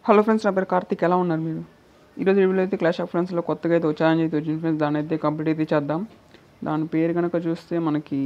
hello friends నా పేరు కార్తిక్ ఎలా ఉన్నారు మీరు ఈరోజు రివ్యూలో అయితే క్లాష్ ఆఫ్ ఫ్రెండ్స్లో కొత్తగా అయితే ఛాలెంజ్ అయితే వచ్చింది ఫ్రెండ్స్ దాన్ని అయితే కంప్లీట్ అయితే చేద్దాం దాని పేరు కనుక చూస్తే మనకి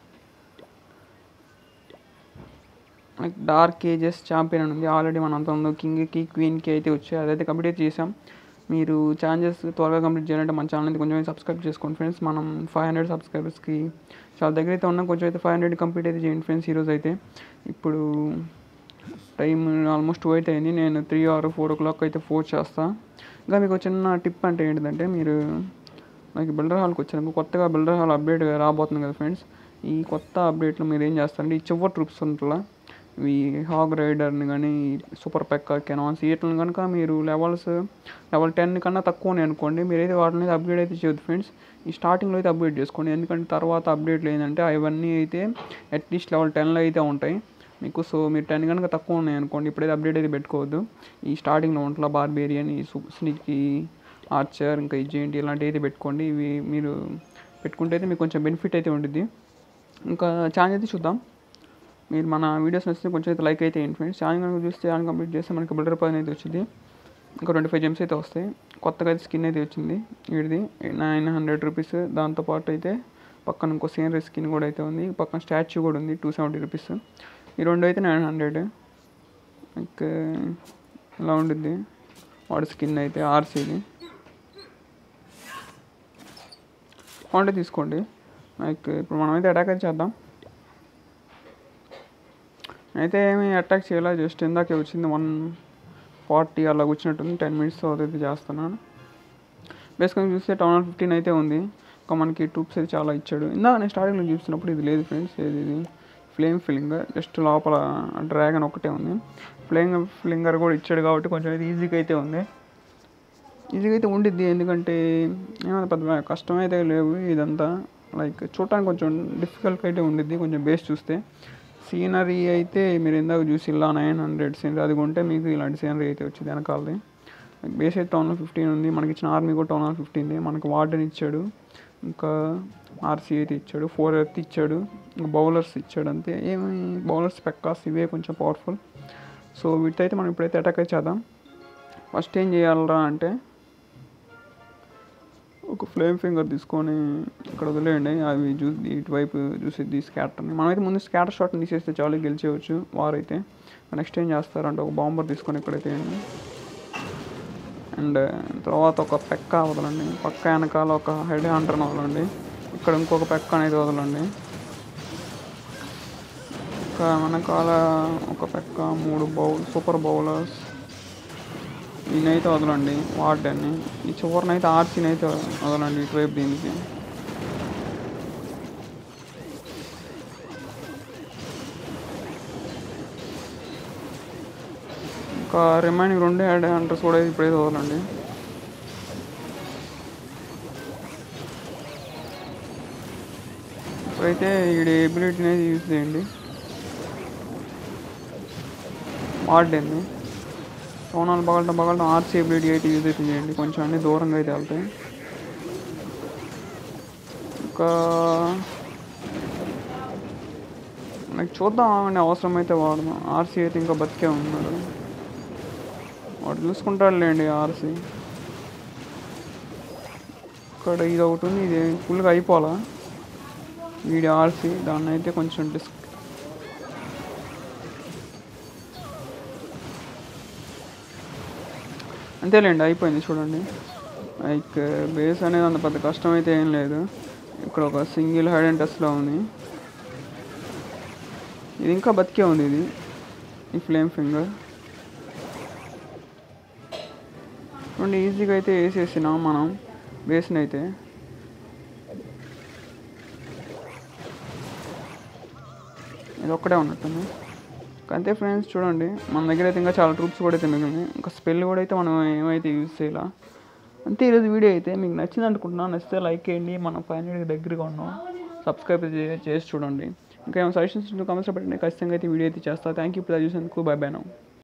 మనకి డార్క్ ఏజెస్ ఛాంపియన్ అని ఉంది ఆల్రెడీ మన అంత ఉందో కింగ్కి క్వీన్కి అయితే వచ్చాయి అదైతే కంప్లీట్ అయితే చేసాం మీరు ఛాలెంజెస్ త్వరగా కంప్లీట్ చేయాలంటే మన ఛానల్ అయితే కొంచెం సబ్స్క్రైబ్ చేసుకోండి ఫ్రెండ్స్ మనం ఫైవ్ హండ్రెడ్ సబ్స్క్రైబర్స్కి చాలా దగ్గర అయితే ఉన్నాం కొంచెం అయితే ఫైవ్ హండ్రెడ్ కంప్లీట్ అయితే చేయండి ఫ్రెండ్స్ ఈరోజు అయితే ఇప్పుడు టైం ఆల్మోస్ట్ టూ అయితే అయింది నేను three or four o'clock అయితే ఫోర్ చేస్తా ఇంకా మీకు ఒక చిన్న టిప్ అంటే ఏంటిదంటే మీరు నాకు బిల్డర్ హాల్కి వచ్చాను కొత్తగా బిల్డర్ హాల్ అప్డేట్ రాబోతుంది కదా ఫ్రెండ్స్ ఈ కొత్త అప్డేట్లో మీరు ఏం చేస్తారంటే ఈ చివరి ట్రూప్స్ ఉంటుందా ఈ హాగ్ రైడర్ని కానీ సూపర్ పెక్క కెనాన్స్ వీటిని కనుక మీరు లెవెల్స్ లెవెల్ టెన్ కన్నా తక్కువనే అనుకోండి మీరైతే వాటిని అయితే అప్గ్రేడ్ అయితే చేయొద్దు ఫ్రెండ్స్ ఈ స్టార్టింగ్లో అయితే అప్గ్రేడ్ చేసుకోండి ఎందుకంటే తర్వాత అప్డేట్లు ఏంటంటే అవన్నీ అయితే అట్లీస్ట్ లెవెల్ టెన్లో అయితే ఉంటాయి మీకు సో మీరు టెన్ కనుక తక్కువ ఉన్నాయి అనుకోండి ఇప్పుడైతే అప్డేట్ అయితే పెట్టుకోవద్దు ఈ స్టార్టింగ్లో ఉంటుందా బార్బేరియన్ ఈ స్నిక్కి ఆర్చర్ ఇంకా ఈ జేంటి ఇలాంటివి అయితే పెట్టుకోండి ఇవి మీరు పెట్టుకుంటే అయితే మీకు కొంచెం బెనిఫిట్ అయితే ఉంటుంది ఇంకా ఛానల్ అయితే చూద్దాం మీరు మన వీడియోస్ నచ్చితే కొంచెం అయితే లైక్ అయితే ఏంటి ఫ్రెండ్స్ ఛానల్ కనుక చూస్తే ఛానల్ కంప్లీట్ చేస్తే మనకి బిల్డర్ పైన అయితే వచ్చింది ఇంకా ట్వంటీ ఫైవ్ జెమ్స్ అయితే వస్తాయి కొత్తగా అయితే స్కిన్ అయితే వచ్చింది వీడిది నైన్ హండ్రెడ్ రూపీస్ దాంతోపాటు అయితే పక్కన ఇంకో సీనరీ స్కిన్ కూడా అయితే ఉంది పక్కన స్టాచ్యూ కూడా ఉంది టూ సెవెంటీ రూపీస్ ఈ రెండు అయితే నైన్ హండ్రెడ్ ఇంకా ఇలా ఉండిద్ది వాడి స్కిన్ అయితే ఆర్సీది క్వాంటిటీ తీసుకోండి లైక్ ఇప్పుడు మనమైతే అటాక్ అయితే చేద్దాం అయితే ఏమి అటాక్ చేయాలి జస్ట్ ఇందాకే వచ్చింది వన్ ఫార్టీ అలా వచ్చినట్టుంది టెన్ మినిట్స్ అయితే చేస్తున్నాను బేసిక్గా చూస్తే టౌన్ ఫిఫ్టీన్ అయితే ఉంది ఇంకా మనకి ట్రూప్స్ అయితే చాలా ఇచ్చాడు ఇందాక నేను స్టార్టింగ్లో చూస్తున్నప్పుడు ఇది లేదు ఫ్రెండ్స్ ఏది ఇది ఫ్లేమ్ ఫిలింగర్ జస్ట్ లోపల డ్రాగన్ ఒకటే ఉంది ఫ్లేమ్ ఫిలింగర్ కూడా ఇచ్చాడు కాబట్టి కొంచెం అయితే ఈజీగా అయితే ఉంది ఈజీగా అయితే ఉండిద్ది ఎందుకంటే ఏమైనా పెద్ద కష్టమైతే లేవు ఇదంతా లైక్ చూడటానికి కొంచెం డిఫికల్ట్ అయితే ఉండిద్ది కొంచెం బేస్ చూస్తే సీనరీ అయితే మీరు ఇందాక చూసి ఇలా నైన్ హండ్రెడ్ సీనరీ అది కొంటే మీకు ఇలాంటి సీనరీ అయితే వచ్చింది వెనకాలది బేస్ అయితే టౌన్ ఫిఫ్టీన్ ఉంది మనకి ఇచ్చిన ఆర్మీ కూడా టౌన్ ఫిఫ్టీన్ మనకి వార్డెన్ ఇచ్చాడు ఇంకా ఆర్సీ అయితే ఇచ్చాడు ఫోర్ ఎర్త్ ఇచ్చాడు ఇంకా బౌలర్స్ ఇచ్చాడు అంతే ఏమి బౌలర్స్ పెక్కాస్ ఇవే కొంచెం పవర్ఫుల్ సో వీటితో అయితే మనం ఇప్పుడైతే అటాక్ అయితే చేద్దాం ఫస్ట్ ఏం చేయాలరా అంటే ఒక ఫ్లేమ్ ఫింగర్ తీసుకొని ఇక్కడ వదిలేయండి అవి చూసి ఇటువైపు చూసి స్కాటర్ని మనమైతే ముందు స్కాటర్ షాట్ని తీసేస్తే చాలు గెలిచేయచ్చు వారు అయితే నెక్స్ట్ ఏం చేస్తారంటే ఒక బాంబర్ తీసుకొని ఇక్కడైతే వేయండి అండ్ తర్వాత ఒక పెక్క వదలండి పక్క వెనకాల ఒక హెడ్ హంటర్ని వదలండి ఇక్కడ ఇంకొక పెక్క అనేది వదలండి ఇంకా వెనకాల ఒక పెక్క మూడు బౌల్ సూపర్ బౌలర్స్ ఈయనైతే వదలండి వార్డెన్ని ఈ చివరినైతే ఆర్సీని అయితే వదలండి ఇటువైపు దీనికి ఇంకా రిమైనింగ్ రెండు హెడ్ హంటర్స్ కూడా ఇప్పుడైతే వదలండి ఇప్పుడైతే ఈ ఎబిలిటీని అయితే యూజ్ చేయండి వార్డెన్ని సోనాలు పగలటం పగలటం ఆర్సీ ఎబిలిటీ అయితే యూజ్ అయితే చేయండి కొంచెం అన్ని దూరంగా అయితే వెళ్తాయి ఇంకా నాకు చూద్దాం అని అవసరమైతే వాడదాం ఆర్సీ అయితే ఇంకా బతికే ఉన్నాడు వాడు చూసుకుంటాడులేండి ఆర్సీ ఇక్కడ ఇది ఒకటి ఉంది ఇది ఫుల్గా అయిపోవాలా వీడి ఆర్సీ దాన్ని అయితే కొంచెం డిస్క్ అంతేలేండి అయిపోయింది చూడండి లైక్ బేస్ అనేది అంత పెద్ద కష్టం అయితే ఏం లేదు ఇక్కడ ఒక సింగిల్ హెడ్ అండ్ టెస్ట్లో ఉంది ఇది ఇంకా బతికే ఉంది ఇది ఈ ఫ్లేమ్ ఫింగర్ చూడండి ఈజీగా అయితే వేసేసినాం మనం బేస్ని అయితే ఇది ఒక్కడే ఉన్నట్టుంది అంతే ఫ్రెండ్స్ చూడండి మన దగ్గర అయితే ఇంకా చాలా ట్రూప్స్ కూడా అయితే మిగిలింది ఇంకా స్పెల్ కూడా అయితే మనం ఏమైతే యూజ్ చేయాల అంతే ఈరోజు వీడియో అయితే మీకు నచ్చింది అనుకుంటున్నాను నచ్చితే లైక్ చేయండి మనం ఫైవ్ దగ్గరగా ఉన్నాం సబ్స్క్రైబ్ చేసి చూడండి ఇంకా ఏమైనా సజెషన్స్ కామెంట్స్లో పెట్టండి ఖచ్చితంగా అయితే వీడియో అయితే చేస్తా థ్యాంక్ యూ ఇప్పుడు చూసేందుకు బై బై నౌ